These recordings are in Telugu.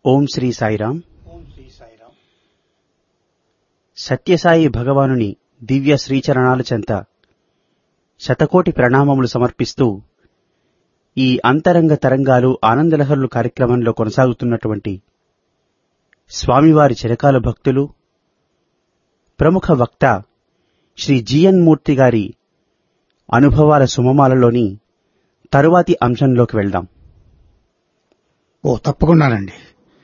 ఓం శ్రీ సాయిరాం సత్యసాయి భగవానుని దివ్య శ్రీచరణాల చెంత శతకోటి ప్రణామములు సమర్పిస్తూ ఈ అంతరంగ తరంగాలు ఆనందలహరులు కార్యక్రమంలో కొనసాగుతున్నటువంటి స్వామివారి చిరకాల భక్తులు ప్రముఖ వక్త శ్రీ జిఎన్ మూర్తి గారి అనుభవాల సుమమాలలోని తరువాతి అంశంలోకి వెళ్దాం ఓ తప్పకుండానండి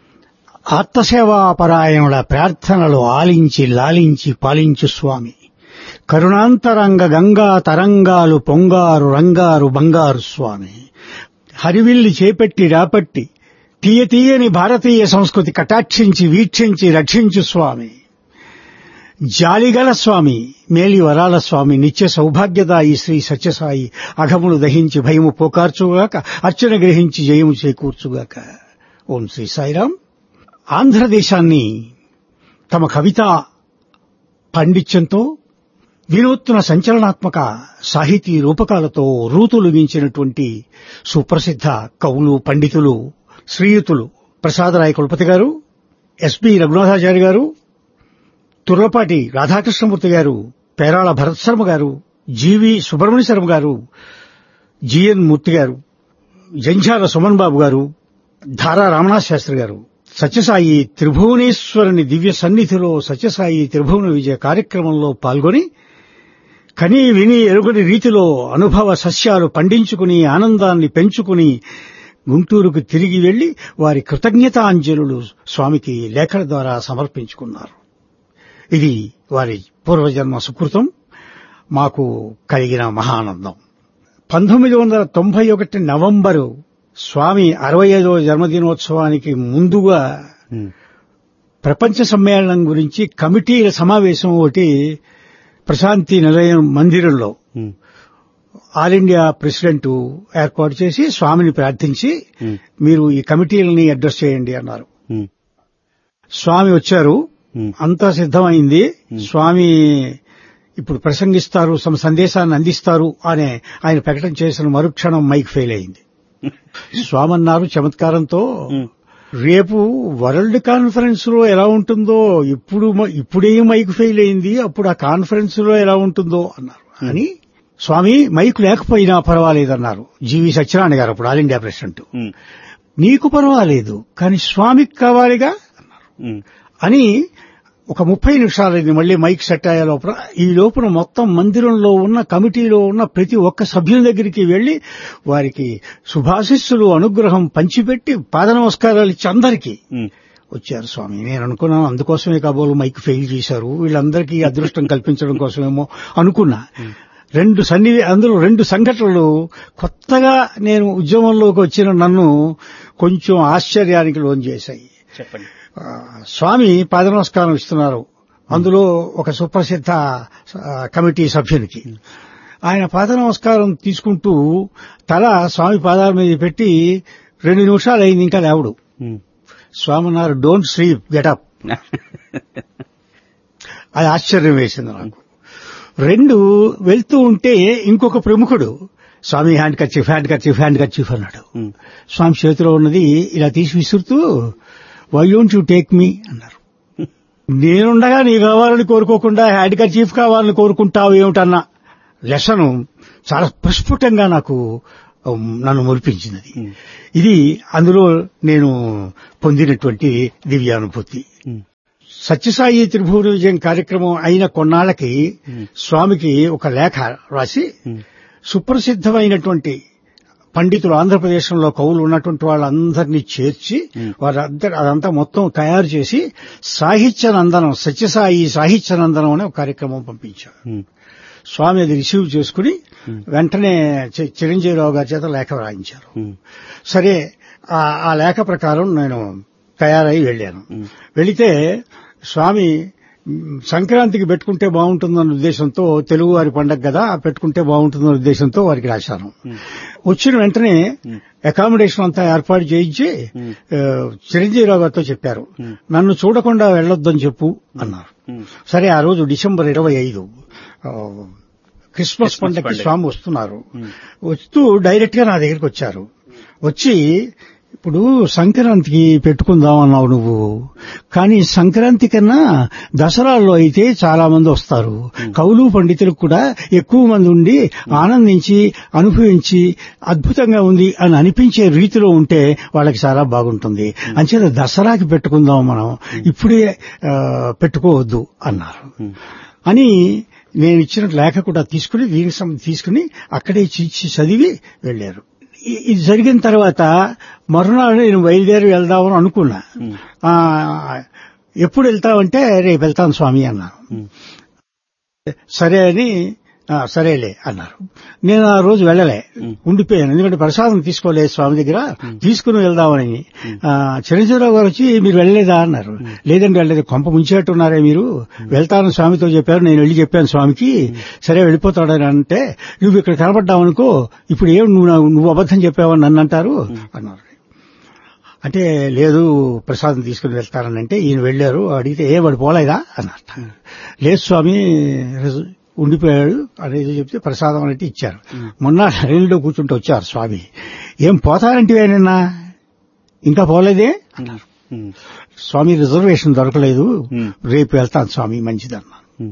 ఆత్మసేవాపరాయణుల ప్రార్థనలు ఆలించి లాలించి పాలించు స్వామి కరుణాంతరంగ గంగా తరంగాలు పొంగారు రంగారు బంగారు స్వామి హరివిల్లి చేపెట్టి రాపట్టి తీయ తీయని భారతీయ సంస్కృతి కటాక్షించి వీక్షించి రక్షించు స్వామి జాలిగల స్వామి మేలి వరాల స్వామి నిత్య సౌభాగ్యదాయి శ్రీ సత్యసాయి అఘములు దహించి భయము పోకార్చుగాక అర్చన గ్రహించి జయము చేకూర్చుగాక ఓం శ్రీ సాయిరాం ఆంధ్రదేశాన్ని తమ కవిత పాండిత్యంతో వినూత్న సంచలనాత్మక సాహితీ రూపకాలతో రూతులుగించినటువంటి సుప్రసిద్ధ కవులు పండితులు శ్రీయుతులు ప్రసాదరాయ కులపతి గారు ఎస్పి రఘునాథాచారి గారు తుర్లపాటి రాధాకృష్ణమూర్తి గారు పేరాళ భరత్ శర్మ గారు జీవి సుబ్రహ్మణ్య శర్మ గారు జిఎన్ మూర్తి గారు జంఝాల సుమన్ బాబు గారు ధారా రామనాథ్ శాస్త్రి గారు సత్యసాయి త్రిభువనేశ్వరుని దివ్య సన్నిధిలో సత్యసాయి త్రిభువన విజయ కార్యక్రమంలో పాల్గొని కని విని ఎరుగుని రీతిలో అనుభవ సస్యాలు పండించుకుని ఆనందాన్ని పెంచుకుని గుంటూరుకు తిరిగి వెళ్లి వారి కృతజ్ఞతాంజలులు స్వామికి లేఖల ద్వారా సమర్పించుకున్నారు ఇది వారి పూర్వజన్మ సుకృతం మాకు కలిగిన మహానందం పంతొమ్మిది వందల తొంభై ఒకటి నవంబరు స్వామి అరవై ఐదవ జన్మదినోత్సవానికి ముందుగా ప్రపంచ సమ్మేళనం గురించి కమిటీల సమావేశం ఒకటి ప్రశాంతి నిలయం మందిరంలో ఆల్ ఇండియా ప్రెసిడెంట్ ఏర్పాటు చేసి స్వామిని ప్రార్థించి మీరు ఈ కమిటీలని అడ్రస్ చేయండి అన్నారు స్వామి వచ్చారు అంతా సిద్ధమైంది స్వామి ఇప్పుడు ప్రసంగిస్తారు తమ సందేశాన్ని అందిస్తారు అనే ఆయన ప్రకటన చేసిన మరుక్షణం మైక్ ఫెయిల్ అయింది స్వామి అన్నారు చమత్కారంతో రేపు వరల్డ్ కాన్ఫరెన్స్ లో ఎలా ఉంటుందో ఇప్పుడు ఇప్పుడే మైక్ ఫెయిల్ అయింది అప్పుడు ఆ కాన్ఫరెన్స్ లో ఎలా ఉంటుందో అన్నారు అని స్వామి మైక్ లేకపోయినా పర్వాలేదన్నారు జీవి సత్యనారాయణ గారు అప్పుడు ఆల్ ఇండియా ప్రెసిడెంట్ నీకు పర్వాలేదు కానీ స్వామికి కావాలిగా అన్నారు అని ఒక ముప్పై నిమిషాలైంది మళ్లీ మైక్ సెట్ అయ్యే లోపల ఈ లోపల మొత్తం మందిరంలో ఉన్న కమిటీలో ఉన్న ప్రతి ఒక్క సభ్యుని దగ్గరికి వెళ్లి వారికి శుభాశిస్సులు అనుగ్రహం పంచిపెట్టి పాద నమస్కారాలు ఇచ్చి అందరికీ వచ్చారు స్వామి నేను అనుకున్నాను అందుకోసమే కాబోలు మైక్ ఫెయిల్ చేశారు వీళ్ళందరికీ అదృష్టం కల్పించడం కోసమేమో అనుకున్నా రెండు సన్నిధి అందులో రెండు సంఘటనలు కొత్తగా నేను ఉద్యమంలోకి వచ్చిన నన్ను కొంచెం ఆశ్చర్యానికి లోన్ చేశాయి చెప్పండి స్వామి పాద నమస్కారం ఇస్తున్నారు అందులో ఒక సుప్రసిద్ధ కమిటీ సభ్యునికి ఆయన పాద నమస్కారం తీసుకుంటూ తల స్వామి పాదాల మీద పెట్టి రెండు నిమిషాలు అయింది ఇంకా లేవడు స్వామి అన్నారు డోంట్ స్లీప్ గెటప్ అది ఆశ్చర్యం వేసింది నాకు రెండు వెళ్తూ ఉంటే ఇంకొక ప్రముఖుడు స్వామి handkerchief handkerchief handkerchief అన్నాడు స్వామి చేతిలో ఉన్నది ఇలా తీసి విసురుతూ why don't you take me అన్నారు నేనుండగా నీ కావాలని కోరుకోకుండా హ్యాండ్ కర్చీఫ్ కావాలని కోరుకుంటావు ఏమిటన్న లెసను చాలా ప్రస్ఫుటంగా నాకు నన్ను మురిపించినది ఇది అందులో నేను పొందినటువంటి దివ్యానుభూతి సత్యసాయి త్రిభువన విజయం కార్యక్రమం అయిన కొన్నాళ్లకి స్వామికి ఒక లేఖ రాసి సుప్రసిద్ధమైనటువంటి పండితులు ఆంధ్రప్రదేశ్లో కవులు ఉన్నటువంటి వాళ్ళందరినీ చేర్చి వారందరూ అదంతా మొత్తం తయారు చేసి సాహిత్య నందనం సత్యసాయి సాహిత్య నందనం అనే ఒక కార్యక్రమం పంపించారు స్వామి అది రిసీవ్ చేసుకుని వెంటనే చిరంజీవిరావు గారి చేత లేఖ రాయించారు సరే ఆ లేఖ ప్రకారం నేను తయారై వెళ్ళాను వెళితే స్వామి సంక్రాంతికి పెట్టుకుంటే బాగుంటుందన్న ఉద్దేశంతో తెలుగు వారి పండగ కదా పెట్టుకుంటే బాగుంటుందన్న ఉద్దేశంతో వారికి రాశాను వచ్చిన వెంటనే అకామిడేషన్ అంతా ఏర్పాటు చేయించి చిరంజీవిరావు గారితో చెప్పారు నన్ను చూడకుండా వెళ్లొద్దని చెప్పు అన్నారు సరే ఆ రోజు డిసెంబర్ ఇరవై ఐదు క్రిస్మస్ పండగకి స్వామి వస్తున్నారు వస్తూ డైరెక్ట్ గా నా దగ్గరికి వచ్చారు వచ్చి ఇప్పుడు సంక్రాంతికి పెట్టుకుందాం అన్నావు నువ్వు కానీ సంక్రాంతి కన్నా దసరాల్లో అయితే చాలా మంది వస్తారు కవులు పండితులకు కూడా ఎక్కువ మంది ఉండి ఆనందించి అనుభవించి అద్భుతంగా ఉంది అని అనిపించే రీతిలో ఉంటే వాళ్ళకి చాలా బాగుంటుంది అంచేత దసరాకి పెట్టుకుందాం మనం ఇప్పుడే ఆ, పెట్టుకోవద్దు అన్నారు అని నేను ఇచ్చిన లేఖ కూడా తీసుకుని దీనికి సంబంధించి తీసుకుని అక్కడే ఇచ్చి చదివి వెళ్లారు ఇ- ఇది జరిగిన తర్వాత మరునాడు నేను బయలుదేరి వెళ్దామని అనుకున్నా ఆ, ఎప్పుడు వెళ్తావంటే రేపు వెళ్తాను స్వామి అన్నాను సరే అని "ఆ, సరేలే అన్నారు నేను ఆ రోజు వెళ్ళలే ఉండిపోయాను ఎందుకంటే ప్రసాదం తీసుకోలేదు స్వామి దగ్గర తీసుకుని వెళ్దామని ఆ, చిరంజీవిరావు గారు వచ్చి మీరు వెళ్ళలేదా అన్నారు లేదండి వెళ్ళలేదు కొంప ముంచేట్టున్నారే మీరు వెళ్తాను స్వామితో చెప్పారు నేను వెళ్ళి చెప్పాను స్వామికి సరే వెళ్ళిపోతాడని అంటే నువ్వు ఇక్కడ కనబడ్డావనుకో ఇప్పుడు ఏం నువ్వు నాకు- నువ్వు అబద్ధం చెప్పావని నన్ను అంటారు అన్నారు అంటే లేదు ప్రసాదం తీసుకుని వెళ్తారని అంటే ఈయన వెళ్ళారు అడిగితే ఏ వాడు పోలేదా అన్నట్ట లేదు స్వామి రిజ- ఉండిపోయాడు అనేది చెప్తే ప్రసాదం అనేది ఇచ్చారు మొన్న రైలులో కూర్చుంటూ వచ్చారు స్వామి ఏం పోతారంటివే నిన్న ఇంకా పోలేదే అన్నారు ఉమ్, స్వామి రిజర్వేషన్ దొరకలేదు ఉమ్, రేపు వెళ్తాను స్వామి మంచిదన్నాను ఉమ్,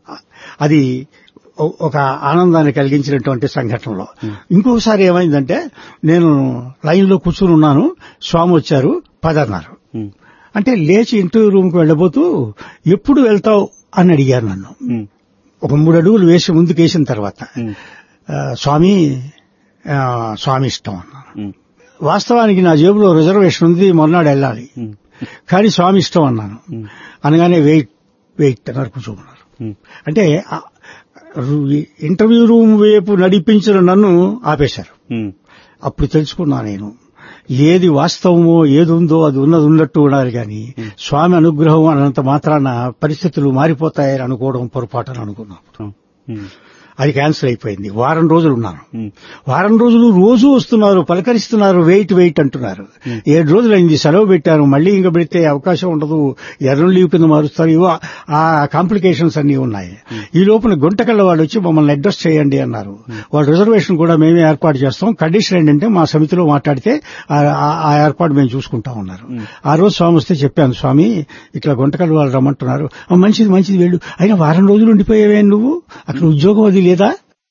అది ఒ- ఒక ఆనందాన్ని కలిగించినటువంటి సంఘటనలో ఇంకొకసారి ఏమైందంటే నేను లైన్లో కూర్చుని ఉన్నాను స్వామి వచ్చారు పదన్నారు ఉమ్, అంటే లేచి ఇంటర్వ్యూ రూమ్కి వెళ్ళబోతూ ఎప్పుడు వెళ్తావు అని అడిగారు నన్ను ఉమ్, ఒక మూడు అడుగులు వేసి ముందుకు వేసిన తర్వాత ఉమ్, ఆ, స్వామి ఆ, స్వామి ఇష్టం అన్నాను ఉమ్, వాస్తవానికి నా జేబులో రిజర్వేషన్ ఉంది మొన్నాడు వెళ్ళాలి ఉమ్, కానీ స్వామి ఇష్టం అన్నాను ఉమ్, అనగానే వెయిట్ వెయిట్ అన్నారు కూర్చోమన్నారు ఉమ్, అంటే ఆ రు- ఇంటర్వ్యూ రూమ్ వైపు నడిపించిన నన్ను ఆపేశారు ఉమ్, అప్పుడు తెలుసుకున్నా నేను ఏది వాస్తవమో ఏది ఉందో అది ఉన్నది ఉన్నట్టు ఉండాలి కానీ స్వామి అనుగ్రహం అన్నంత మాత్రాన పరిస్థితులు మారిపోతాయని అనుకోవడం పొరపాటు అని అనుకున్నాను ఉమ్, అది క్యాన్సిల్ అయిపోయింది వారం రోజులు ఉన్నాను ఉమ్, వారం రోజులు రోజు వస్తున్నారు పలకరిస్తున్నారు వెయిట్ వెయిట్ అంటున్నారు ఏడు రోజులు అయింది సెలవు పెట్టారు మళ్ళీ ఇంకా పెడితే అవకాశం ఉండదు ఎర్ర లీవ్ కింద మారుస్తారు ఇవో ఆ కాంప్లికేషన్స్ అన్ని ఉన్నాయి ఈ లోపల గుంటకళ్ళ వాళ్ళు వచ్చి మమ్మల్ని అడ్రస్ చేయండి అన్నారు వాళ్ళ రిజర్వేషన్ కూడా మేమే ఏర్పాటు చేస్తాం కండిషన్ ఏంటంటే మా సమితిలో మాట్లాడితే ఆ- ఆ- ఆ ఏర్పాటు మేము చూసుకుంటాం ఉన్నారు ఆ రోజు స్వామి వస్తే చెప్పాను స్వామి ఇట్లా గుంటకళ్ళ వాళ్ళు రమ్మంటున్నారు "ఆ, మంచిది మంచిది వెళ్ళు అయినా వారం రోజులు ఉండిపోయావే నువ్వు అక్కడ ఉద్యోగం అది లేదా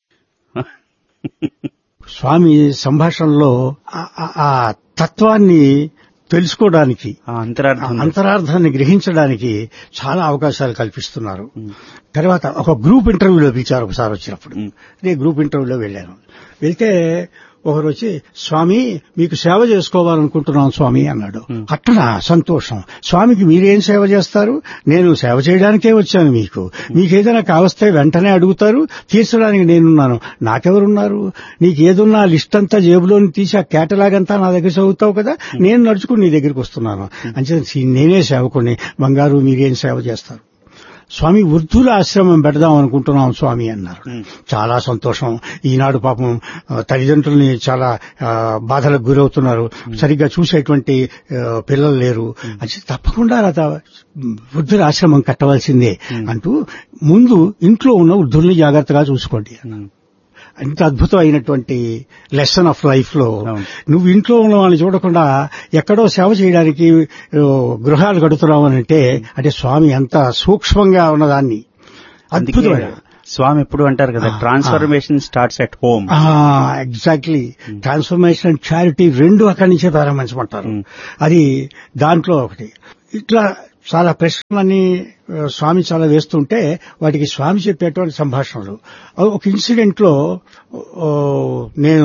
స్వామి సంభాషణలో ఆ- ఆ- ఆ తత్వాన్ని తెలుసుకోవడానికి ఆ అంతరార్థం ఆ అంతరార్థాన్ని గ్రహించడానికి చాలా అవకాశాలు కల్పిస్తున్నారు తర్వాత ఒక గ్రూప్ ఇంటర్వ్యూలో పిలిచారు ఒకసారి వచ్చినప్పుడు ఉమ్. నేను గ్రూప్ ఇంటర్వ్యూలో వెళ్ళాను వెళ్తే ఒకరు వచ్చి స్వామి మీకు సేవ చేసుకోవాలనుకుంటున్నాం స్వామి అన్నాడు అట్టనా సంతోషం స్వామికి మీరేం సేవ చేస్తారు నేను సేవ చేయడానికే వచ్చాను మీకు మీకేదైనా కావస్తే వెంటనే అడుగుతారు తీర్చడానికి నేనున్నాను నాకెవరున్నారు నీకు ఏదున్నా లిస్ట్ అంతా జేబులోని తీసి ఆ కేటలాగ్ అంతా నా దగ్గర చదువుతావు కదా నేను నడుచుకుని నీ దగ్గరికి వస్తున్నాను అంటే నేనే సేవకుని బంగారు మీరేం సేవ చేస్తారు స్వామి వృద్ధుల ఆశ్రమం పెడదాం అనుకుంటున్నాం స్వామి అన్నారు చాలా సంతోషం ఈనాడు పాపం ఆ, తల్లిదండ్రుల్ని చాలా ఆ, బాధలకు గురవుతున్నారు సరిగ్గా చూసేటువంటి ఆ, పిల్లలు లేరు అది తప్పకుండా లత వృద్ధుల ఆశ్రమం కట్టవలసిందే అంటూ ముందు ఇంట్లో ఉన్న వృద్ధుల్ని జాగ్రత్తగా చూసుకోండి ఉమ్, అంత అద్భుతమైనటువంటి లెసన్ ఆఫ్ లైఫ్ లో అవును. నువ్వు ఇంట్లో ఉన్న వాళ్ళని చూడకుండా ఎక్కడో సేవ చేయడానికి ఓ, గృహాలు కడుతున్నావు అని అంటే అంటే స్వామి ఎంత సూక్ష్మంగా ఉన్నదాన్ని అందుకే అద్భుతమైన స్వామి ఎప్పుడు అంటారు కదా ఆ, transformation starts at home exactly transformation and charity రెండు అక్కడి నుంచే ప్రారంభించమంటారు Hmm. అది దాంట్లో ఒకటి ఇట్లా చాలా ప్రశ్నలన్నీ ఆ, స్వామి చాలా వేస్తుంటే వాటికి స్వామి చెప్పేటువంటి సంభాషణలు ఆ, ఒక ఇన్సిడెంట్ లో ఓ, నేను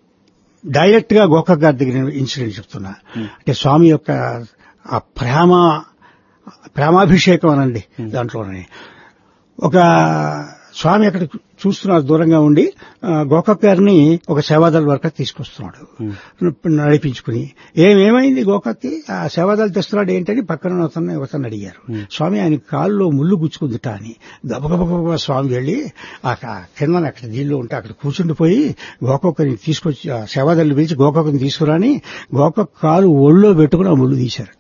డైరెక్ట్ గా గోకక్ గారి దగ్గర ఇన్సిడెంట్ చెప్తున్నా అంటే స్వామి యొక్క ఆ ప్రేమ ప్రేమాభిషేకం అనండి దాంట్లోనే ఒక స్వామి అక్కడ చూస్తున్నారు దూరంగా ఉండి ఆ, గోకక్ గారిని ఒక సేవాదళ వర్కర్ తీసుకొస్తున్నాడు నడిపించుకుని ఏమేమైంది గోకక్కి ఆ సేవాదళ తెస్తున్నాడు ఏంటని పక్కన అతన్ని ఒకతను అడిగారు స్వామి ఆయన కాల్లో ముళ్ళు గుచ్చుకుందిట అని గబగబగబ స్వామి వెళ్ళి ఆ క- కింద అక్కడ నీళ్లు ఉంటే అక్కడ కూర్చుండిపోయి గోకక్కని తీసుకొచ్చి ఆ సేవాదళ్ళు పిలిచి గోకక్కని తీసుకురాని గోకక్ కాలు ఒళ్ళో పెట్టుకుని ఆ ముళ్ళు తీశారట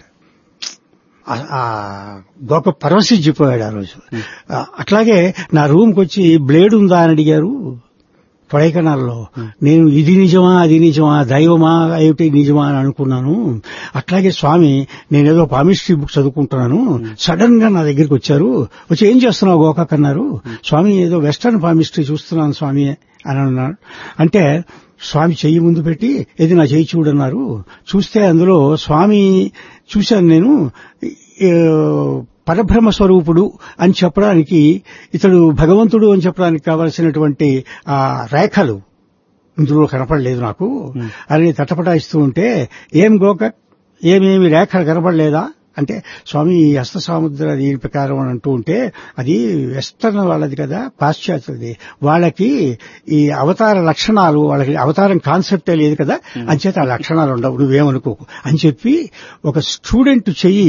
ఆ- ఆ గొప్ప పరవశించిపోయాడు ఆ రోజు ఆ, అట్లాగే నా రూమ్కి వచ్చి బ్లేడ్ ఉందా అని అడిగారు కొడైకెనాల్లో నేను ఇది నిజమా అది నిజమా దైవమా ఏమిటి నిజమా అని అనుకున్నాను అట్లాగే స్వామి నేనేదో పామిస్ట్రీ బుక్ చదువుకుంటున్నాను సడన్ గా నా దగ్గరికి వచ్చారు వచ్చి ఏం చేస్తున్నావు గోకాక్ అన్నారు స్వామి ఏదో వెస్టర్న్ పామిస్ట్రీ చూస్తున్నాను స్వామి అని అన్నాడు అంటే స్వామి చెయ్యి ముందు పెట్టి ఏది నా చెయ్యి చూడన్నారు చూస్తే అందులో స్వామి చూశాను నేను ఏ, పరబ్రహ్మ స్వరూపుడు అని చెప్పడానికి ఇతడు భగవంతుడు అని చెప్పడానికి కావలసినటువంటి ఆ రేఖలు ఇందులో కనపడలేదు నాకు అని తటపటాయిస్తూ ఉంటే ఏం గోక ఏమేమి రేఖలు కనపడలేదా అంటే స్వామి ఈ హస్త సాముద్ర దీని ప్రకారం అని అంటూ ఉంటే అది వెస్టర్న్ వాళ్ళది కదా పాశ్చాత్యది వాళ్ళకి ఈ అవతార లక్షణాలు వాళ్ళకి అవతారం కాన్సెప్టే లేదు కదా అంచేత ఆ లక్షణాలు ఉండవు నువ్వేమనుకోకు అని చెప్పి ఒక స్టూడెంట్ చెయ్యి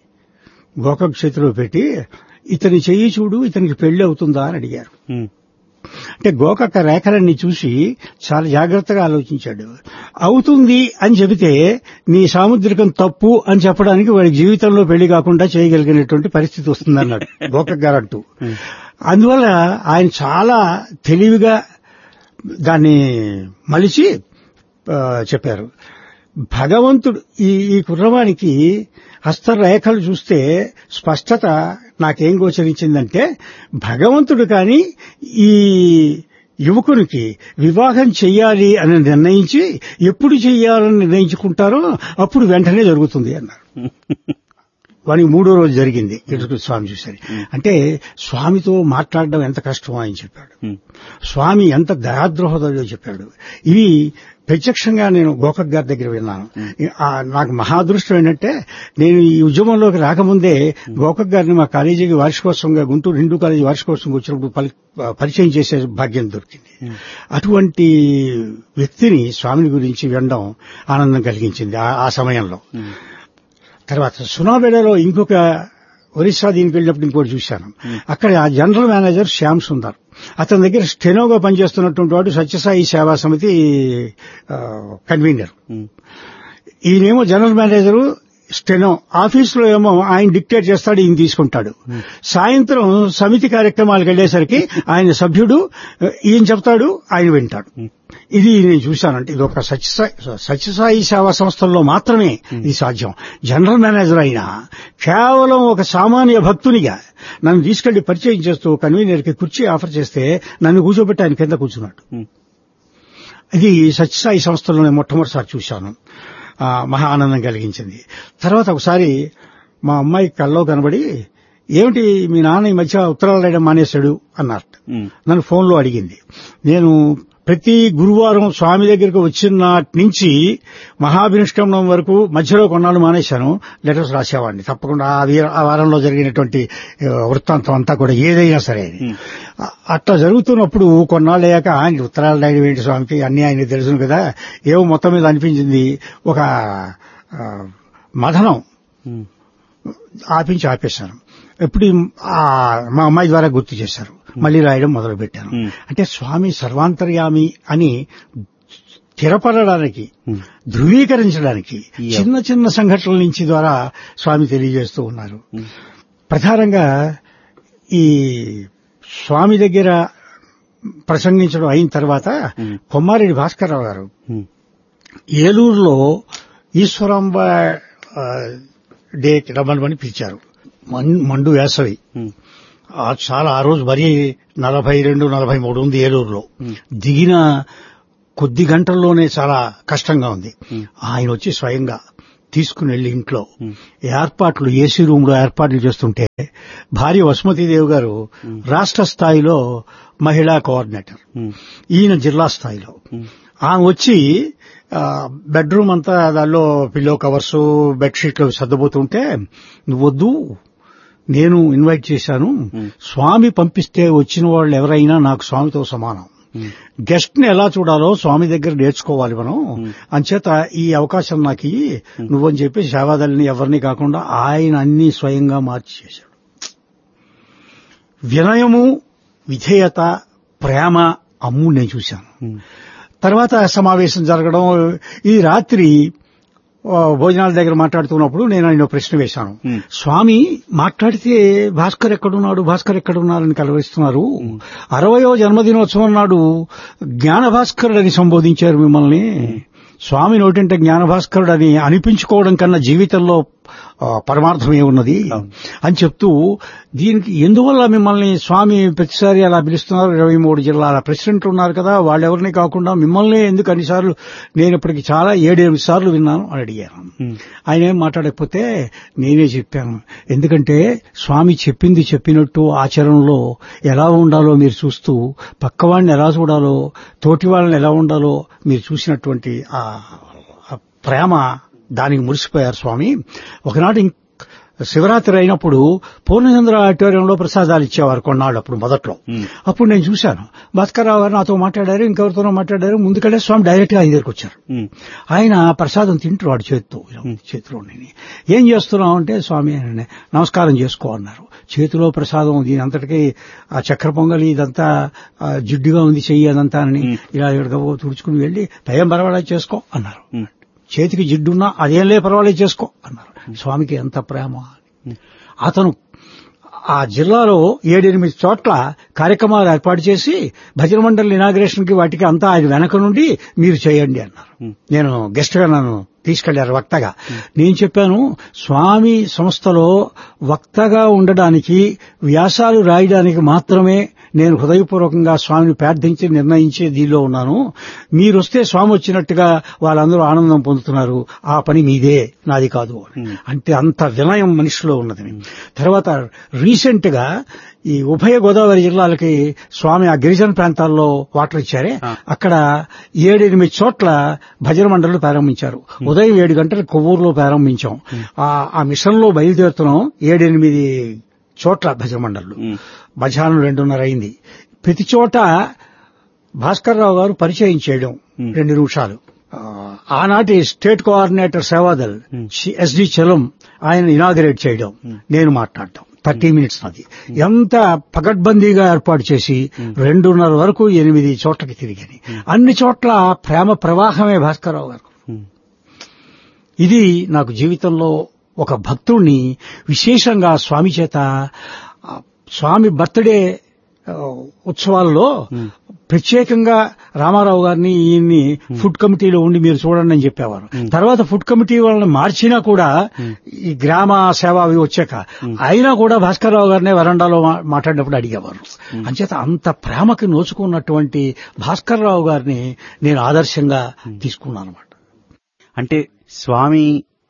గోకక్ చేతిలో పెట్టి ఇతని చెయ్యి చూడు ఇతనికి పెళ్లి అవుతుందా అని అడిగారు ఉమ్, అంటే గోకక్క రేఖలన్నీ చూసి చాలా జాగ్రత్తగా ఆలోచించాడు అవుతుంది అని చెబితే నీ సాముద్రికం తప్పు అని చెప్పడానికి వాడి జీవితంలో పెళ్లి కాకుండా చేయగలిగినటువంటి పరిస్థితి వస్తుందన్నాడు గోకక్ గారు అంటూ అందువల్ల ఆయన చాలా తెలివిగా దాన్ని మలిచి ఆ, చెప్పారు భగవంతుడు ఈ ఈ కుర్రవానికి హస్తరేఖలు చూస్తే స్పష్టత నాకేం గోచరించిందంటే భగవంతుడు కాని ఈ యువకునికి వివాహం చెయ్యాలి అని నిర్ణయించి ఎప్పుడు చెయ్యాలని నిర్ణయించుకుంటారో అప్పుడు వెంటనే జరుగుతుంది అన్నారు వానికి మూడో రోజు జరిగింది ఇటు స్వామి చూశారు అంటే స్వామితో మాట్లాడడం ఎంత కష్టమో ఆయన చెప్పాడు ఉమ్, స్వామి ఎంత దయాద్రోహదో చెప్పాడు ఇవి ప్రత్యక్షంగా నేను గోకక్ గారి దగ్గర విన్నాను ఆ, నాకు మహాదృష్టం ఏంటంటే నేను ఈ ఉద్యమంలోకి రాకముందే గోకక్ గారిని మా కాలేజీకి వార్షికోత్సవంగా గుంటూరు హిందూ కాలేజీ వార్షికోత్సవం వచ్చినప్పుడు పలి- పరిచయం చేసే భాగ్యం దొరికింది అటువంటి వ్యక్తిని స్వామిని గురించి వినడం ఆనందం కలిగించింది ఆ- ఆ సమయంలో ఉమ్, తర్వాత సునాబేడలో ఇంకొక ఒరిస్సా దీనికి వెళ్ళినప్పుడు ఇంకోటి చూశాను అక్కడ ఆ జనరల్ మేనేజర్ శ్యామ్ సుందర్ అతని దగ్గర స్టెనోగా పనిచేస్తున్నటువంటి వాడు సత్యసాయి సేవా సమితి ఆ, కన్వీనర్ ఉమ్, ఈయనేమో జనరల్ మేనేజరు స్టెనో ఆఫీసులో ఏమో ఆయన డిక్టేట్ చేస్తాడు ఈయన తీసుకుంటాడు సాయంత్రం సమితి కార్యక్రమాలకు వెళ్ళేసరికి ఆయన సభ్యుడు ఈయన చెప్తాడు ఆయన వింటాడు ఇది నేను చూశానంటే ఇది ఒక సత్యసాయి సత్యసాయి సేవా సంస్థల్లో మాత్రమే ఇది సాధ్యం జనరల్ మేనేజర్ అయినా కేవలం ఒక సామాన్య భక్తునిగా నన్ను తీసుకెళ్లి పరిచయం చేస్తూ కన్వీనర్కి కుర్చీ ఆఫర్ చేస్తే నన్ను కూర్చోబెట్టి ఆయన కింద కూర్చున్నాడు ఉమ్, ఇది సత్యసాయి సంస్థలోనే మొట్టమొదటిసారి చూశాను ఆ, మహా ఆనందం కలిగించింది తర్వాత ఒకసారి మా అమ్మాయి కల్లో కనబడి ఏమిటి మీ నాన్న ఈ మధ్య ఉత్తరాలు రాయడం మానేశాడు అన్నారు ఉమ్, నన్ను ఫోన్లో అడిగింది నేను ప్రతి గురువారం స్వామి దగ్గరికి వచ్చిన నాటి నుంచి మహాభినిష్కమనం వరకు మధ్యలో కొన్నాళ్ళు మానేశాను లెటర్స్ రాసేవాడిని తప్పకుండా ఆ వీర- ఆ వారంలో జరిగినటువంటి ఆ, వృత్తాంతం అంతా కూడా ఏదైనా సరే ఉమ్, అ- అట్లా జరుగుతున్నప్పుడు కొన్నాళ్ళు అయ్యాక ఆయన ఉత్తరాలు రాయడం ఏంటి స్వామికి అన్ని ఆయన తెలుసును కదా ఏవో మొత్తం మీద అనిపించింది ఒక ఆ, మథనం ఉమ్, ఆపించి ఆపేశాను ఎప్పుడు ఈ- ఆ, మా అమ్మాయి ద్వారా గుర్తు చేశారు మళ్ళీ రాయడం మొదలు పెట్టాను Hmm. అంటే స్వామి సర్వాంతర్యామి అని స్థిరపడడానికి ఉమ్, ధృవీకరించడానికి Yeah. చిన్న చిన్న సంఘటనల నుంచి ద్వారా స్వామి తెలియజేస్తూ ఉన్నారు ఉమ్, ప్రధానంగా ఈ స్వామి దగ్గర ప్రసంగించడం అయిన తర్వాత Hmm. కొమ్మారెడ్డి భాస్కర్రావు గారు ఉమ్, ఏలూరులో ఈశ్వరాంబ ఆ, డే రమ్మని పిలిచారు మన్- మండు వేసవి ఉమ్, ఆ చాలా ఆ రోజు మరీ నలభై రెండు నలభై మూడు ఉంది ఏలూరులో ఉమ్, దిగిన కొద్ది గంటల్లోనే చాలా కష్టంగా ఉంది ఉమ్, ఆయన వచ్చి స్వయంగా తీసుకుని వెళ్లి ఇంట్లో ఉమ్, ఏర్పాట్లు ఏసీ రూమ్ లో ఏర్పాట్లు చేస్తుంటే భార్య వసుమతీదేవి గారు రాష్ట్ర స్థాయిలో మహిళా కోఆర్డినేటర్ ఉమ్, ఈయన జిల్లా స్థాయిలో ఉమ్, ఆమె వచ్చి ఆ, బెడ్రూమ్ అంతా దానిలో పిల్లో కవర్స్ బెడ్షీట్లు సర్దుపోతుంటే నువ్వొద్దు నేను ఇన్వైట్ చేశాను Hmm. స్వామి పంపిస్తే వచ్చిన వాళ్ళు ఎవరైనా నాకు స్వామితో సమానం ఉమ్, గెస్ట్ ని ఎలా చూడాలో స్వామి దగ్గర నేర్చుకోవాలి మనం Hmm. అంచేత ఈ అవకాశం నాకు ఇయ్యి నువ్వని చెప్పి సేవాదల్ని ఎవరిని కాకుండా ఆయన అన్ని స్వయంగా మార్చి చేశాడు వినయము విధేయత ప్రేమ అమ్ము నేను చూశాను ఉమ్, తర్వాత సమావేశం జరగడం ఈ రాత్రి ఆ, భోజనాల దగ్గర మాట్లాడుతున్నప్పుడు నేను ఆయన ప్రశ్న వేశాను Hmm. స్వామి మాట్లాడితే భాస్కర్ ఎక్కడున్నాడు భాస్కర్ ఎక్కడున్నారని కలవరిస్తున్నారు అరవయో జన్మదినోత్సవం నాడు జ్ఞాన భాస్కరుడు అని సంబోధించారు మిమ్మల్ని స్వామి నోటింటే జ్ఞాన భాస్కరుడు అని అనిపించుకోవడం కన్నా జీవితంలో ఆ, పరమార్థమే ఉన్నది అవును. అని చెప్తూ దీనికి ఎందువల్ల మిమ్మల్ని స్వామి ప్రతిసారి అలా పిలుస్తున్నారు ఇరవై మూడు జిల్లాల ప్రెసిడెంట్ ఉన్నారు కదా వాళ్ళెవరిని కాకుండా మిమ్మల్ని ఎందుకు అన్నిసార్లు నేను ఇప్పటికి చాలా ఏడెనిమిది సార్లు విన్నాను అని అడిగాను ఉమ్, ఆయన ఏం మాట్లాడకపోతే నేనే చెప్పాను ఎందుకంటే స్వామి చెప్పింది చెప్పినట్టు ఆచరణలో ఎలా ఉండాలో మీరు చూస్తూ పక్కవాడిని ఎలా చూడాలో తోటి వాళ్ళని ఎలా ఉండాలో మీరు చూసినటువంటి ఆ ఆ ప్రేమ దానికి మురిసిపోయారు స్వామి ఒకనాడు ఇంక్- శివరాత్రి అయినప్పుడు పూర్ణచంద్ర ఆడిటోరియంలో ప్రసాదాలు ఇచ్చేవారు కొన్నాళ్ళు అప్పుడు మొదట్లో ఉమ్, అప్పుడు నేను చూశాను భాస్కర్రావు గారు నాతో మాట్లాడారు ఇంకెవరితోనో మాట్లాడారు ముందుకెళ్ళే స్వామి డైరెక్ట్ గా ఆయన దగ్గరికి వచ్చారు ఉమ్, ఆయన ప్రసాదం తింటారు వాడి చేతితో ఇలా ఉంది చేతిలో నేను ఏం చేస్తున్నావు అంటే స్వామి ఆయన నమస్కారం చేసుకో అన్నారు చేతిలో ప్రసాదం దీని అంతటికీ ఆ చక్కెర పొంగలి ఇదంతా ఆ, జిడ్డుగా ఉంది చెయ్యి అదంతా అని మ్. ఇలా ఎడగబో తుడుచుకుని వెళ్ళి దయం పర్వాలేదు చేసుకో అన్నారు ఉమ్, చేతికి జిడ్డున్నా అదేంలే పర్వాలేదు చేసుకో అన్నారు స్వామికి ఎంత ప్రేమ ఉమ్. అతను ఆ జిల్లాలో ఏడెనిమిది చోట్ల కార్యక్రమాలు ఏర్పాటు చేసి భజన మండలి ఇనాగ్రేషన్ కి వాటికి అంతా ఆయన వెనక నుండి మీరు చేయండి అన్నారు ఉమ్. నేను గెస్ట్ గా నన్ను తీసుకెళ్లారు వక్తగా నేను చెప్పాను స్వామి సంస్థలో వక్తగా ఉండడానికి వ్యాసాలు రాయడానికి మాత్రమే నేను హృదయపూర్వకంగా స్వామిని ప్రార్థించి నిర్ణయించి దీనిలో ఉన్నాను మీరు వస్తే స్వామి వచ్చినట్టుగా వాళ్ళందరూ ఆనందం పొందుతున్నారు ఆ పని మీదే నాది కాదు అని. Hmm. అంటే అంత వినయం మనిషిలో ఉన్నది తర్వాత రీసెంట్ గా ఈ ఉభయ గోదావరి జిల్లాలకి స్వామి ఆ గిరిజన ప్రాంతాల్లో వాటర్ ఇచ్చారే Ah. అక్కడ ఏడెనిమిది చోట్ల భజన మండళ్లు ప్రారంభించారు ఉదయం ఏడు గంటలకు కొవ్వూరులో ప్రారంభించాం ఆ ఆ మిషన్ లో బయలుదేరుతున్నాం ఏడెనిమిది చోట్ల భజన మండళ్లు ఉమ్, మధ్యాహ్నం రెండున్నర అయింది ప్రతి చోట భాస్కర్ రావు గారు పరిచయం చేయడం Hmm. రెండు నిమిషాలు ఆ, ఆనాటి state coordinator Seva Dal Hmm. SD Chalam ఆయన ఇనాగరేట్ చేయడం Hmm. నేను మాట్లాడటం థర్టీ మినిట్స్ నాది ఎంత పకడ్బందీగా ఏర్పాటు చేసి రెండున్నర వరకు ఎనిమిది చోట్లకి తిరిగాని అన్ని చోట్ల ప్రేమ ప్రవాహమే భాస్కర్ రావు గారు ఉమ్, ఇది నాకు జీవితంలో ఒక భక్తుణ్ణి విశేషంగా స్వామి చేత ఆ, స్వామి బర్త్డే ఆ, ఉత్సవాల్లో Hmm. ప్రత్యేకంగా రామారావు గారిని ఈయన్ని ఫుడ్ కమిటీలో ఉండి మీరు చూడండి అని చెప్పేవారు తర్వాత ఫుడ్ కమిటీ వాళ్ళని మార్చినా కూడా ఈ గ్రామ సేవ అవి వచ్చాక అయినా కూడా భాస్కర్రావు గారినే వరండాలో మా- మాట్లాడినప్పుడు అడిగేవారు అంచేత అంత ప్రేమకి నోచుకున్నటువంటి భాస్కర్రావు గారిని నేను ఆదర్శంగా తీసుకున్నాను అనమాట అంటే స్వామి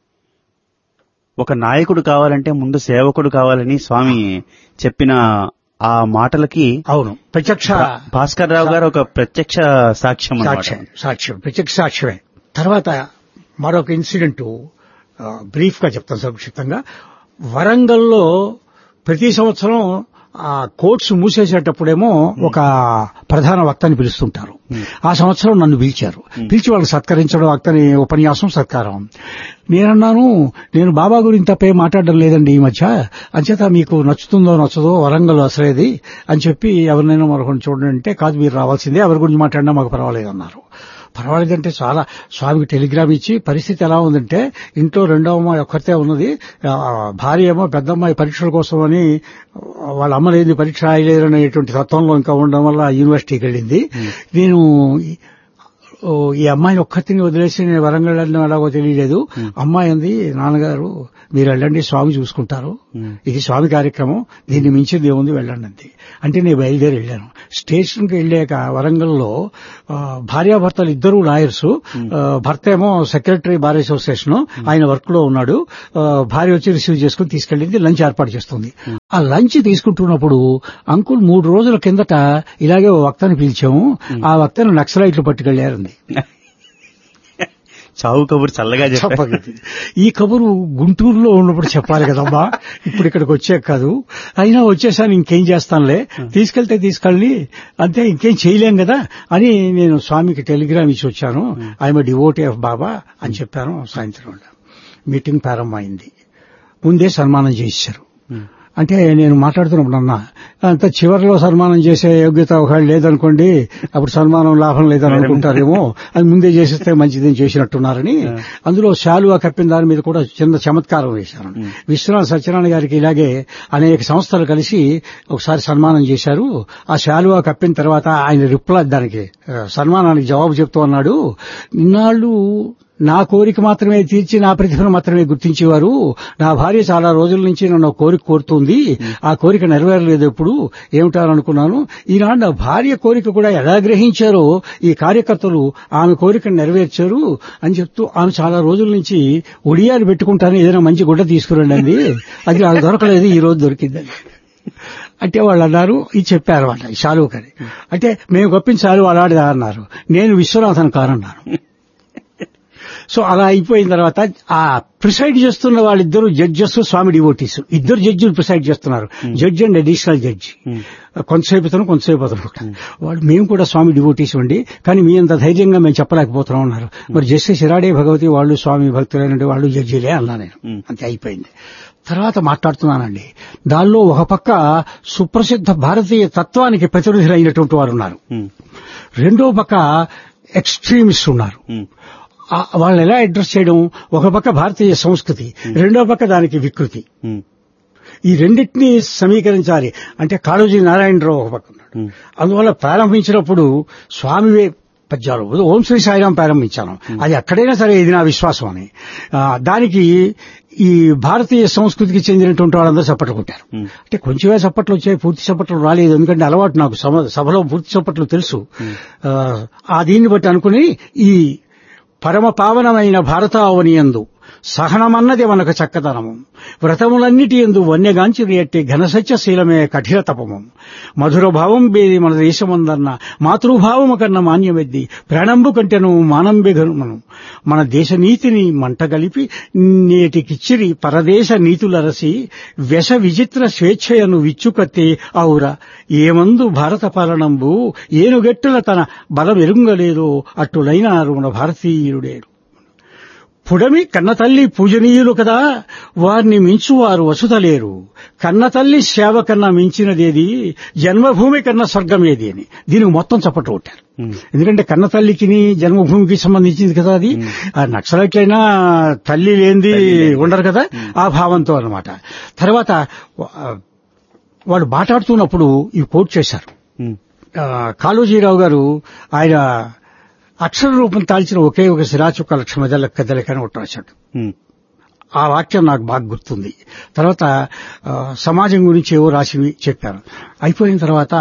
ఒక నాయకుడు కావాలంటే ముందు సేవకుడు కావాలని స్వామి చెప్పిన ఆ మాటలకి అవును ప్రత్యక్ష భాస్కర్ రావు గారు ఒక ప్రత్యక్ష సాక్ష్యం అన్నమాట. సాక్ష్యం సాక్ష్యం ప్రత్యక్ష సాక్ష్యమే తర్వాత మరొక ఇన్సిడెంట్ బ్రీఫ్ గా చెప్తాను సంక్షిప్తంగా వరంగల్లో ప్రతి సంవత్సరం ఆ కోర్ట్స్ మూసేసేటప్పుడేమో ఒక ప్రధాన వక్తని పిలుస్తుంటారు ఆ సంవత్సరం నన్ను పిలిచారు పిలిచి వాళ్ళని సత్కరించడం వక్తని ఉపన్యాసం సత్కారం నేనన్నాను నేను బాబా గురించి తప్ప ఏం మాట్లాడడం లేదండి ఈ మధ్య అంచేత మీకు నచ్చుతుందో నచ్చదో వరంగల్ అసలేది అని చెప్పి ఎవరినైనా మరొకరిని చూడండి అంటే కాదు మీరు రావాల్సిందే ఎవరి గురించి మాట్లాడినా మాకు పర్వాలేదు అన్నారు పర్వాలేదంటే చాలా స్వామికి టెలిగ్రామ్ ఇచ్చి పరిస్థితి ఎలా ఉందంటే ఇంట్లో రెండో అమ్మాయి ఒక్కరితే ఉన్నది ఆ, భార్య ఏమో పెద్ద అమ్మాయి పరీక్షల కోసం అని వాళ్ళ అమ్మ లేని పరీక్ష రాయలేరు అనేటువంటి తత్వంలో ఇంకా ఉండడం వల్ల యూనివర్సిటీకి వెళ్ళింది నేను ఈ- ఓ, ఈ అమ్మాయిని ఒక్కతిని వదిలేసి నేను వరంగల్ వెళ్ళడం ఎలాగో తెలియలేదు అమ్మాయి అంది నాన్నగారు మీరు వెళ్ళండి స్వామి చూసుకుంటారు ఉమ్. ఇది స్వామి కార్యక్రమం దీన్ని మించింది ఏముంది వెళ్ళండి అంతే అంటే నేను బయలుదేరి వెళ్ళాను స్టేషన్కి వెళ్ళాక వరంగల్లో ఆ, భార్యాభర్తలు ఇద్దరు లాయర్స్ ఆ, భర్త ఏమో సెక్రటరీ బార్ అసోసియేషన్ ఆయన వర్క్ లో ఉన్నాడు ఆ, భార్య వచ్చి రిసీవ్ చేసుకుని తీసుకెళ్ళింది లంచ్ ఏర్పాటు చేస్తుంది ఆ లంచ్ తీసుకుంటున్నప్పుడు అంకుల్ మూడు రోజుల కిందట ఇలాగే ఓ వక్తని పిలిచాము ఆ వక్తను నక్సలైట్లు పట్టుకెళ్లారంది చావు కబురు చల్లగా చెప్పారు చెప్పగలదు ఈ కబురు గుంటూరులో ఉన్నప్పుడు చెప్పాలి కదమ్మా ఇప్పుడు ఇక్కడికి వచ్చాక కాదు అయినా వచ్చేసాను ఇంకేం చేస్తానులే తీసుకెళ్తే తీసుకెళ్ళి అంతే ఇంకేం చేయలేం కదా అని నేను స్వామికి టెలిగ్రామ్ ఇచ్చి వచ్చాను ఐఎమ్ డివోటీ ఆఫ్ బాబా అని చెప్పాను సాయంత్రం మీటింగ్ ప్రారంభమైంది ముందే సన్మానం చేశారు ఉమ్, అంటే నేను మాట్లాడుతున్నప్పుడు అన్నా అంత చివరిలో సన్మానం చేసే యోగ్యత ఒకవేళ లేదనుకోండి అప్పుడు సన్మానం లాభం లేదని అనుకుంటారేమో అది ముందే చేసేస్తే మంచిదని చేసినట్టున్నారని అందులో శాలువా కప్పిన దాని మీద కూడా చిన్న చమత్కారం వేశారు విశ్వనాథ్ సత్యనారాయణ గారికి ఇలాగే అనేక సంస్థలు కలిసి ఒకసారి సన్మానం చేశారు ఆ శాలువా కప్పిన తర్వాత ఆయన రిప్లై దానికి ఆ, సన్మానానికి జవాబు చెప్తూ అన్నాడు ఇన్నాళ్ళు నా కోరిక మాత్రమే తీర్చి నా ప్రతిభను మాత్రమే గుర్తించేవారు నా భార్య చాలా రోజుల నుంచి నన్ను ఒక కోరిక కోరుతుంది ఆ కోరిక నెరవేరలేదు ఎప్పుడు ఏమిటారనుకున్నాను ఈనాడు నా భార్య కోరిక కూడా ఎలా గ్రహించారో ఈ కార్యకర్తలు ఆమె కోరికను నెరవేర్చారు అని చెప్తూ ఆమె చాలా రోజుల నుంచి ఒడియాలు పెట్టుకుంటాను ఏదైనా మంచి గుడ్డ తీసుకురండి అంది అది నాకు దొరకలేదు ఈ రోజు దొరికిందని అంటే వాళ్ళు అన్నారు ఇది చెప్పారు వాళ్ళ ఈ శాలువకని అంటే మేము గొప్పించి శాలువ అలాంటిదా అన్నారు నేను విశ్వనాథన్ కారన్నాను సో అలా అయిపోయిన తర్వాత ఆ ప్రిసైడ్ చేస్తున్న వాళ్ళిద్దరు జడ్జెస్ స్వామి డివోటీస్ ఇద్దరు జడ్జిలు ప్రిసైడ్ చేస్తున్నారు జడ్జి అండ్ అడిషనల్ జడ్జి కొంతసేపు అతను కొంతసేపు అతను వాళ్ళు మేము కూడా స్వామి డివోటీస్ అండి కానీ మీ అంత ధైర్యంగా మేము చెప్పలేకపోతున్నాం అన్నారు మరి జస్టిస్ ఇరాడే భగవతి వాళ్ళు స్వామి భక్తులైన వాళ్ళు జడ్జిలే అన్నా నేను Hmm. అంతే అయిపోయింది తర్వాత మాట్లాడుతున్నానండి దానిలో ఒక పక్క సుప్రసిద్ధ భారతీయ తత్వానికి ప్రతినిధులైనటువంటి వారు ఉన్నారు ఉమ్, రెండో పక్క ఎక్స్ట్రీమిస్ట్ ఉన్నారు ఉమ్, ఆ వాళ్ళని ఎలా అడ్రస్ చేయడం ఒక పక్క భారతీయ సంస్కృతి రెండో పక్క దానికి వికృతి ఉమ్, ఈ రెండింటినీ సమీకరించాలి అంటే కాళోజీ నారాయణరావు ఒక పక్క ఉన్నాడు ఉమ్, అందువల్ల ప్రారంభించినప్పుడు స్వామివే పద్యాలు ఓం శ్రీ సాయిరాం ప్రారంభించాను అది ఎక్కడైనా సరే ఇది నా విశ్వాసం అని ఆ, దానికి ఈ భారతీయ సంస్కృతికి చెందినటువంటి వాళ్ళందరూ చప్పట్లు కొట్టారు ఉమ్, అంటే కొంచెమే చప్పట్లు వచ్చాయి పూర్తి చప్పట్లు రాలేదు ఎందుకంటే అలవాటు నాకు సభ- సభలో పూర్తి చప్పట్లు తెలుసు ఆ, ఆ దీన్ని బట్టి అనుకుని ఈ పరమ పావనమైన భారతావనియందు సహనమన్నది మనకు చక్కదనము వ్రతములన్నిటి ఎందు వన్యగాంచి రేట్టి ఘనసత్యశీలమే కఠిన తపము మధుర భావం బేది మన దేశమందన్న మాతృభావము కన్న మాన్యమెద్ది ప్రాణంబు కంటెను మానంబెగను మన దేశ నీతిని మంటగలిపి నేటికిచ్చిరి పరదేశ నీతులరసి వ్యస విచిత్ర స్వేచ్ఛయను విచ్చుకత్తి ఔర ఏమందు భారత పాలనంబు ఏనుగెట్టుల తన బలం ఎరుంగలేదు అట్టులైనారు మన భారతీయుడేడు పుడమి కన్నతల్లి పూజనీయులు కదా వారిని మించువారు వసుతలేరు కన్నతల్లి సేవ కన్నా మించినదేది జన్మభూమి కన్నా స్వర్గం ఏది అని దీనికి మొత్తం చప్పట్లు కొట్టారు ఉమ్, ఎందుకంటే కన్న తల్లికి జన్మభూమికి సంబంధించింది కదా అది ఆ నక్సలైట్లైనా తల్లి లేనిది ఉండరు కదా ఆ భావంతో అన్నమాట తర్వాత ఆ, వాళ్ళు మాట్లాడుతున్నప్పుడు ఇవి కోట్ చేశారు ఉమ్, ఆ, కాళోజీరావు గారు ఆయన అక్షర రూపం తాల్చిన ఒకే ఒక శిరాచుక్క లక్ష మెదల కదలికని ఒకటి రాశాడు ఉమ్, ఆ వాక్యం నాకు బాగా గుర్తుంది తర్వాత ఆ, సమాజం గురించి ఏవో రాసివి చెప్పారు అయిపోయిన తర్వాత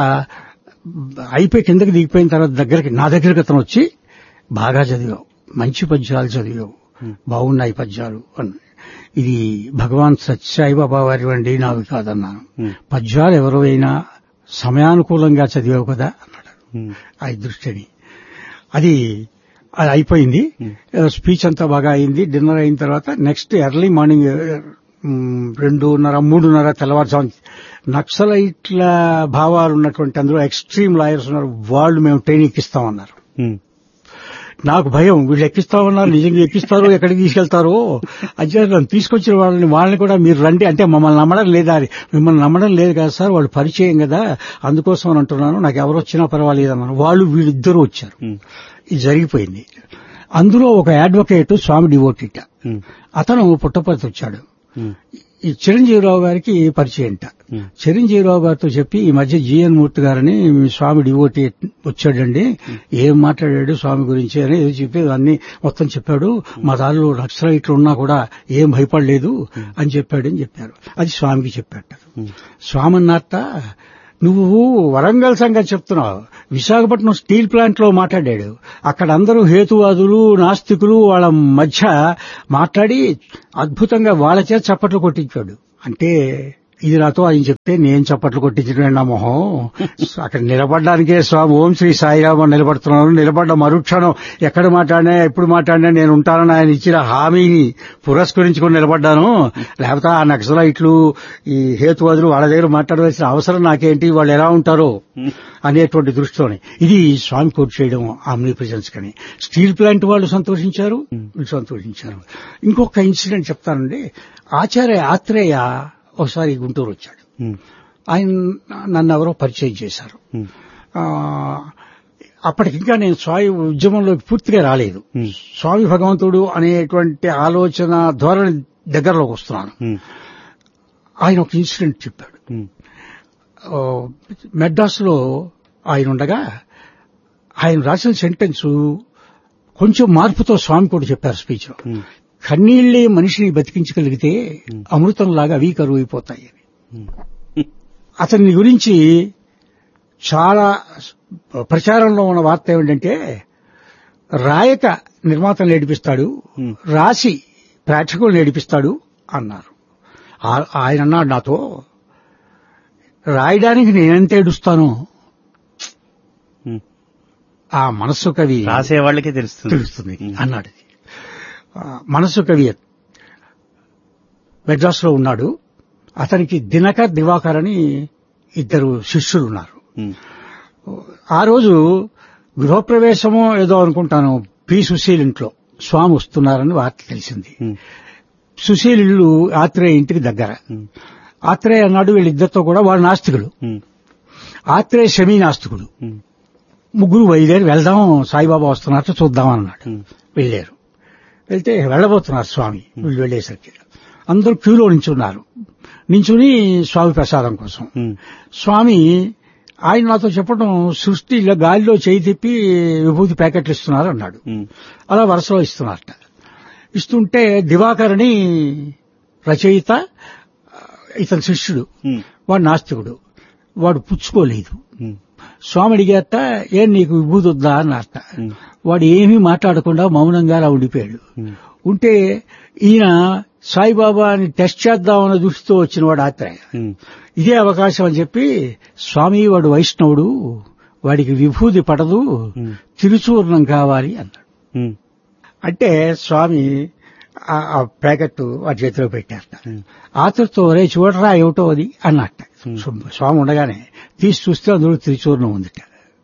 అయిపోయి కిందకి దిగిపోయిన తర్వాత దగ్గరికి నా దగ్గరికి అతను వచ్చి బాగా చదివావు మంచి పద్యాలు చదివావు బాగున్నాయి పద్యాలు అని ఇది భగవాన్ సత్యసాయి బాబా వారి వండి నావి కాదన్నాను ఉమ్, పద్యాలు ఎవరైనా సమయానుకూలంగా చదివావు కదా అన్నాడు ఉమ్, ఆ దృష్టిని అది అది అయిపోయింది స్పీచ్ అంతా బాగా అయింది డిన్నర్ అయిన తర్వాత నెక్స్ట్ ఎర్లీ మార్నింగ్ మ్, రెండున్నర మూడున్నర తెల్లవారుజాము నక్సలైట్ల భావాలు ఉన్నటువంటి అందులో ఎక్స్ట్రీమ్ లాయర్స్ ఉన్నారు వాళ్ళు మేము ట్రైన్ ఎక్కిస్తామన్నారు ఉమ్, నాకు భయం వీళ్ళు ఎక్కిస్తామన్నారు నిజంగా ఎక్కిస్తారో ఎక్కడికి తీసుకెళ్తారో అదే నన్ను తీసుకొచ్చిన వాళ్ళని వాళ్ళని కూడా మీరు రండి అంటే మమ్మల్ని నమ్మడం లేదా అని మిమ్మల్ని నమ్మడం లేదు కదా సార్ వాళ్ళు పరిచయం కదా అందుకోసం అని అంటున్నాను నాకు ఎవరు వచ్చినా పర్వాలేదు అన్నారు వాళ్ళు వీళ్ళిద్దరూ వచ్చారు ఉమ్, ఇది జరిగిపోయింది అందులో ఒక అడ్వకేట్ స్వామి డివోటిట ఉమ్, అతను పుట్టపర్తి వచ్చాడు ఉమ్, ఈ చిరంజీవిరావు గారికి పరిచయంట ఉమ్, చిరంజీవిరావు గారితో చెప్పి ఈ మధ్య జిఎన్ మూర్తి గారని మీ స్వామి డివోటి వచ్చాడండి ఏం మాట్లాడాడు స్వామి గురించి అని ఏదో చెప్పి అన్ని మొత్తం చెప్పాడు మా దారిలో నక్సలైట్లు ఉన్నా కూడా ఏం భయపడలేదు అని చెప్పాడు అని చెప్పారు అది స్వామికి చెప్పాట ఉమ్, స్వామి అన్నట్ట నువ్వు వరంగల్ సంగతి చెప్తున్నావు విశాఖపట్నం స్టీల్ ప్లాంట్ లో మాట్లాడాడు అక్కడ అందరూ హేతువాదులు నాస్తికులు వాళ్ళ మధ్య మాట్లాడి అద్భుతంగా వాళ్ళ చేత చప్పట్లు కొట్టించాడు అంటే ఇది నాతో ఆయన చెప్తే నేను చప్పట్లు కొట్టించడం నా మొహం అక్కడ నిలబడడానికే స్వామి ఓం శ్రీ సాయిరామ నిలబడుతున్నాను నిలబడ్డ మరుక్షణం ఎక్కడ మాట్లాడినా ఎప్పుడు మాట్లాడినా నేను ఉంటానని ఆయన ఇచ్చిన హామీని పురస్కరించుకొని నిలబడ్డాను లేకపోతే ఆ నక్సలైట్లు ఈ హేతువాదులు వాళ్ళ దగ్గర మాట్లాడవలసిన అవసరం నాకేంటి వాళ్ళు ఎలా ఉంటారో అనేటువంటి దృష్టితోనే ఇది స్వామి కోర్టు చేయడం ఆమ్ని ప్రెజెన్స్ కని స్టీల్ ప్లాంట్ వాళ్ళు సంతోషించారు వీళ్ళు సంతోషించారు ఇంకొక ఇన్సిడెంట్ చెప్తానండి ఆచార్య ఆత్రేయ ఒకసారి గుంటూరు వచ్చాడు ఉమ్, ఆయన నన్ను ఎవరో పరిచయం చేశారు ఉమ్, ఆ, అప్పటికింకా నేను స్వామి ఉద్యమంలోకి పూర్తిగా రాలేదు ఉమ్, స్వామి భగవంతుడు అనేటువంటి ఆలోచన ధోరణి దగ్గరలోకి వస్తున్నాను ఉమ్, ఆయన ఒక ఇన్సిడెంట్ చెప్పాడు ఉమ్, ఆ, మెడ్రాస్ లో ఆయన ఉండగా ఆయన రాసిన సెంటెన్స్ కొంచెం మార్పుతో స్వామి కూడా చెప్పారు స్పీచ్ లో ఉమ్, కన్నీళ్లే మనిషిని బతికించగలిగితే అమృతంలాగా అవి కరువు అయిపోతాయి అని ఉమ్, అతని గురించి చాలా ప్రచారంలో ఉన్న వార్త ఏమిటంటే రాయక నిర్మాతలు నేర్పిస్తాడు ఉమ్, రాసి ప్రేక్షకులు నేర్పిస్తాడు అన్నారు ఆ- ఆయన అన్నాడు నాతో రాయడానికి నేనెంత ఏడుస్తానో ఉమ్. ఆ మనస్సు కవి రాసే వాళ్ళకే తెలుస్తుంది తెలుస్తుంది అన్నాడు ఆ, మనస్సు కవి మెడ్రాస్ లో ఉన్నాడు అతనికి దినకర్ దివాకర్ అని ఇద్దరు శిష్యులు ఉన్నారు ఉమ్, ఆ రోజు గృహప్రవేశమో ఏదో అనుకుంటాను పి సుశీల్ ఇంట్లో స్వామి వస్తున్నారని వార్త తెలిసింది ఉమ్, సుశీల్ ఇల్లు ఆత్రేయ ఇంటికి దగ్గర ఉమ్, ఆత్రేయ అన్నాడు వీళ్ళిద్దరితో కూడా వాళ్ళు నాస్తికులు ఉమ్, ఆత్రేయ శమీ నాస్తికుడు ఉమ్, ముగ్గురు బయలుదేరి వెళ్దాం సాయిబాబా వస్తున్నట్టు చూద్దాం అన్నాడు ఉమ్, వెళ్ళారు వెళ్తే వెళ్ళబోతున్నారు స్వామి వీళ్ళు వెళ్ళేసరికి అందరూ క్యూలో నించున్నారు నించుని స్వామి ప్రసాదం కోసం ఉమ్, స్వామి ఆయన నాతో చెప్పడం సృష్టి ఇలా గాలిలో చేయి తిప్పి విభూతి ప్యాకెట్లు ఇస్తున్నారు అన్నాడు ఉమ్, అలా వరుసలో ఇస్తున్నారట ఇస్తుంటే దివాకర్ని రచయిత ఇతని శిష్యుడు ఉమ్, వాడు నాస్తికుడు వాడు పుచ్చుకోలేదు ఉమ్, స్వామి అడిగేట ఏం నీకు విభూతి వద్దా అన్నట్ట ఉమ్, వాడు ఏమీ మాట్లాడకుండా మౌనంగా అలా ఉండిపోయాడు ఉమ్, ఉంటే ఈయన సాయిబాబాని టెస్ట్ చేద్దామన్న దృష్టితో వచ్చిన వాడు ఆత్రేయ ఉమ్, ఇదే అవకాశం అని చెప్పి స్వామి వాడు వైష్ణవుడు వాడికి విభూతి పడదు ఉమ్, తిరుచూర్ణం కావాలి అన్నాడు ఉమ్, అంటే స్వామి ఆ- ఆ ప్యాకెట్ వాడి చేతిలో పెట్టారట ఉమ్. ఆతృతో రే చూడరా ఏమిటో అది అన్నట్ట Hmm. స్వ- స్వామి ఉండగానే తీసి చూస్తే అందులో త్రిచూర్ణం ఉందిట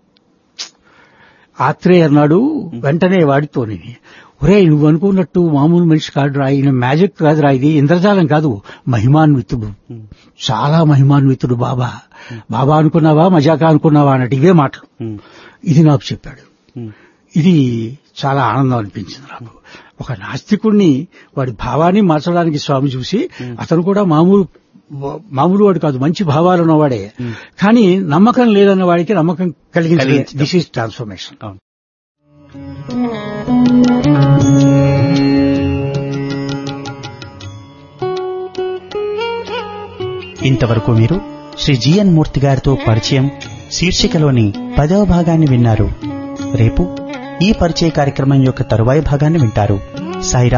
ఆత్రేయ అన్నాడు వెంటనే వాడితోని ఒరే నువ్వు అనుకున్నట్టు మామూలు మనిషి కాదురా ఈయన మ్యాజిక్ కాదురా ఇది ఇంద్రజాలం కాదు మహిమాన్వితుడు ఉమ్, చాలా మహిమాన్వితుడు బాబా బాబా అనుకున్నావా మజాకా అనుకున్నావా అన్నట్టు ఇవే మాటలు ఉమ్, ఇది నాకు చెప్పాడు ఉమ్, ఇది చాలా ఆనందం అనిపించింది నాకు ఒక నాస్తికుణ్ణి వాడి భావాన్ని మార్చడానికి స్వామి చూసి అతను కూడా మామూలు మామూలు వాడు కాదు మంచి భావాలు ఉన్నవాడే కానీ నమ్మకం లేదన్న వాడికి నమ్మకం కలిగించే కలిగించడం. దిస్ ఈస్ ట్రాన్స్ఫర్మేషన్ అవును ఇంతవరకు మీరు శ్రీ జిఎన్ మూర్తి గారితో పరిచయం శీర్షికలోని పదవ భాగాన్ని విన్నారు రేపు ఈ పరిచయ కార్యక్రమం యొక్క తరువాయి భాగాన్ని వింటారు సాయిరా